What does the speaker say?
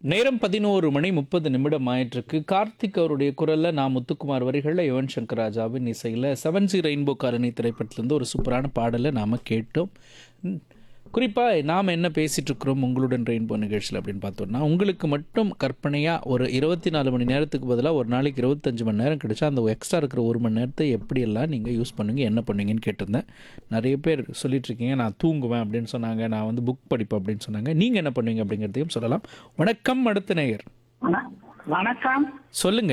நேரம் பதினோரு மணி முப்பது நிமிடம் ஆயிட்டிருக்கு கார்த்திக் அவருடைய குரலில் நான் முத்துக்குமார் வரிகளில் யுவன் சங்கர் ராஜாவின் இசையில் செவன் ஜி ரெயின்போ காலனி திரைப்படத்திலேருந்து ஒரு சூப்பரான பாடலை நாம் கேட்டோம் குறிப்பாக நாம் என்ன பேசிகிட்டு இருக்கிறோம் உங்களுடன் ரெயின்போ நிகழ்ச்சியில் அப்படின்னு பார்த்தோம்னா உங்களுக்கு மட்டும் கற்பனையாக ஒரு இருபத்தி நாலு மணி நேரத்துக்கு பதிலாக ஒரு நாளைக்கு இருபத்தஞ்சு மணி நேரம் கிடைச்சா அந்த எக்ஸ்ட்ரா இருக்கிற ஒரு மணி நேரத்தை எப்படியெல்லாம் நீங்கள் யூஸ் பண்ணுவீங்க என்ன பண்ணுவீங்கன்னு கேட்டிருந்தேன் நிறைய பேர் சொல்லிட்டு இருக்கீங்க நான் தூங்குவேன் அப்படின்னு சொன்னாங்க நான் வந்து புக் படிப்பேன் அப்படின்னு சொன்னாங்க நீங்கள் என்ன பண்ணுவீங்க அப்படிங்கிறதையும் சொல்லலாம் வணக்கம் அடுத்த நேயர் வண- வணக்கம் சொல்லுங்க